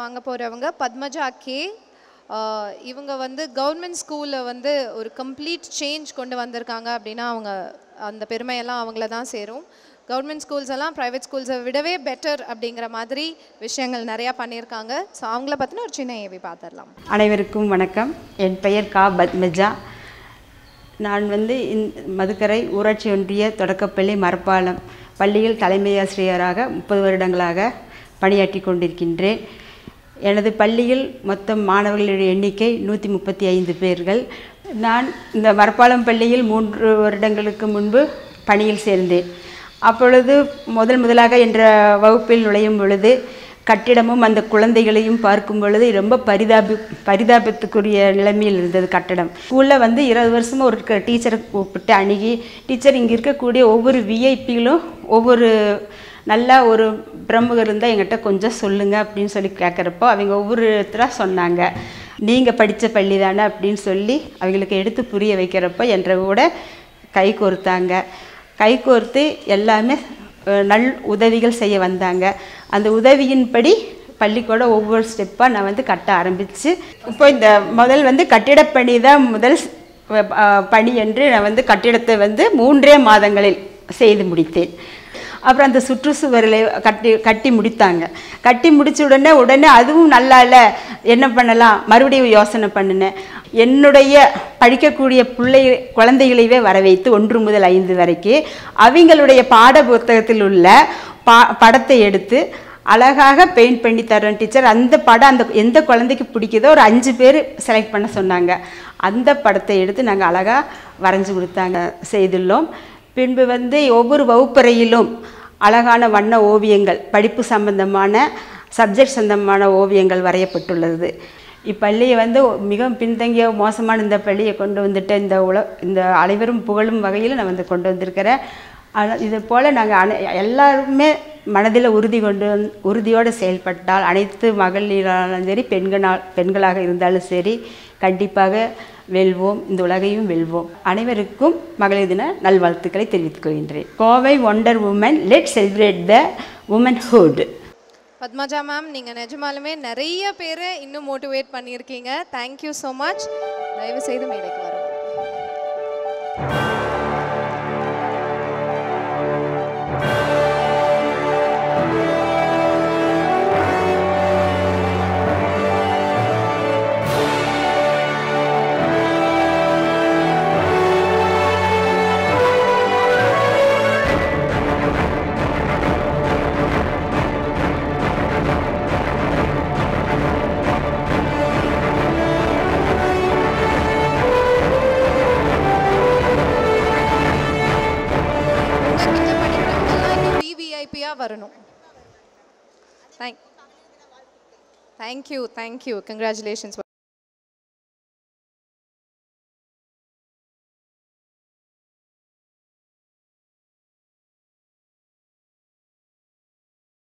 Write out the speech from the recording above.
வாங்க போகிறவங்க பத்மஜா கே ஆஹ் இவங்க வந்து கவர்மெண்ட் ஸ்கூலில் வந்து ஒரு கம்ப்ளீட் சேஞ்ச் கொண்டு வந்திருக்காங்க அப்படின்னா அவங்க அந்த பெருமையெல்லாம் அவங்கள தான் சேரும் கவர்மெண்ட் ஸ்கூல்ஸ் எல்லாம் ப்ரைவேட் ஸ்கூல்ஸை விடவே பெட்டர் அப்படிங்கிற மாதிரி விஷயங்கள் நிறையா பண்ணியிருக்காங்க ஸோ அவங்கள பற்றின ஒரு சின்ன ஏவி பார்த்துடலாம் அனைவருக்கும் வணக்கம் என் பெயர் கா பத்மஜா நான் வந்து இந் மதுக்கரை ஊராட்சி ஒன்றிய தொடக்கப்பள்ளி மரப்பாலம் பள்ளியில் தலைமை ஆசிரியராக முப்பது வருடங்களாக பணியாற்றி கொண்டிருக்கின்றேன் எனது பள்ளியில் மொத்தம் மாணவர்களுடைய எண்ணிக்கை நூற்றி முப்பத்தி ஐந்து பேர்கள் நான் இந்த மரப்பாலம் பள்ளியில் மூன்று வருடங்களுக்கு முன்பு பணியில் சேர்ந்தேன் அப்பொழுது முதல் முதலாக என்ற வகுப்பில் நுழையும் பொழுது கட்டிடமும் அந்த குழந்தைகளையும் பார்க்கும் பொழுது ரொம்ப பரிதாபி பரிதாபத்துக்குரிய நிலைமையில் இருந்தது கட்டடம் ஸ்கூலில் வந்து இருபது வருஷமாக ஒரு க- டீச்சரை கூப்பிட்டு அணுகி டீச்சர் இங்கே இருக்கக்கூடிய ஒவ்வொரு விஐபிகளும் ஒவ்வொரு நல்லா ஒரு பிரமுகர் இருந்தால் எங்கிட்ட கொஞ்சம் சொல்லுங்கள் அப்படின்னு சொல்லி கேட்குறப்போ அவங்க ஒவ்வொருத்தராக சொன்னாங்க நீங்கள் படித்த பள்ளி தானே அப்படின்னு சொல்லி அவங்களுக்கு எடுத்து புரிய வைக்கிறப்போ என்ற கூட கை கோர்த்தாங்க கை கோர்த்து எல்லாமே அஹ், நல் உதவிகள் செய்ய வந்தாங்க அந்த உதவியின்படி பள்ளிக்கூட ஒவ்வொரு ஸ்டெப்பாக நான் வந்து கட்ட ஆரம்பித்து இப்போ இந்த முதல் வந்து கட்டிடப்பணி தான் முதல் ஸ்- அஹ், பணி என்று நான் வந்து கட்டிடத்தை வந்து மூன்றே மாதங்களில் செய்து முடித்தேன் அப்புறம் அந்த சுற்றுச்சுவர்களை கட்டி கட்டி முடித்தாங்க கட்டி முடிச்ச உடனே உடனே அதுவும் நல்லா இல்லை என்ன பண்ணலாம் மறுபடியும் யோசனை பண்ணினேன் என்னுடைய படிக்கக்கூடிய பிள்ளை குழந்தைகளையே வர வைத்து ஒன்று முதல் ஐந்து வரைக்கும் அவங்களுடைய பாட புத்தகத்தில் உள்ள பா படத்தை எடுத்து அழகாக பெயிண்ட் பண்ணி தரேன் டீச்சர் அந்த படம் அந்த எந்த குழந்தைக்கு பிடிக்குதோ ஒரு அஞ்சு பேர் செலக்ட் பண்ண சொன்னாங்க அந்த படத்தை எடுத்து நாங்கள் அழகாக வரைஞ்சி கொடுத்தாங்க செய்துள்ளோம் பின்பு வந்து ஒவ்வொரு வகுப்பறையிலும் அழகான வண்ண ஓவியங்கள் படிப்பு சம்பந்தமான சப்ஜெக்ட் சம்பந்தமான ஓவியங்கள் வரையப்பட்டுள்ளது இப்பள்ளியை வந்து மிக பின்தங்கிய மோசமான இந்த பள்ளியை கொண்டு வந்துட்டு இந்த உல இந்த அனைவரும் புகழும் வகையில் நான் வந்து கொண்டு வந்திருக்கிறேன் ஆனால் இது போல் நாங்கள் அனை எல்லாருமே மனதில் உறுதி கொண்டு வந்து உறுதியோடு செயல்பட்டால் அனைத்து மகளிராலும் சரி பெண்களால் பெண்களாக இருந்தாலும் சரி கண்டிப்பாக வெல்வோம் இந்த உலகையும் வெல்வோம் அனைவருக்கும் மகளிர் தின நல்வாழ்த்துக்களை தெரிவித்துக் கொள்கின்றேன் Kovai wonder woman let celebrate the womanhood Padmaja ma'am நீங்கள் நிஜமாலுமே நிறைய பேரை இன்னும் மோட்டிவேட் பண்ணியிருக்கீங்க தேங்க்யூ ஸோ மச் தயவு செய்து மேடைக்கு வரும் உங்ககிட்ட படிக்கிறவங்கலாம் இன்னும் விவிஐபியாக வரணும் தேங்க் தேங்க்யூ தேங்க்யூ கங்க்ராச்சுலேஷன்ஸ்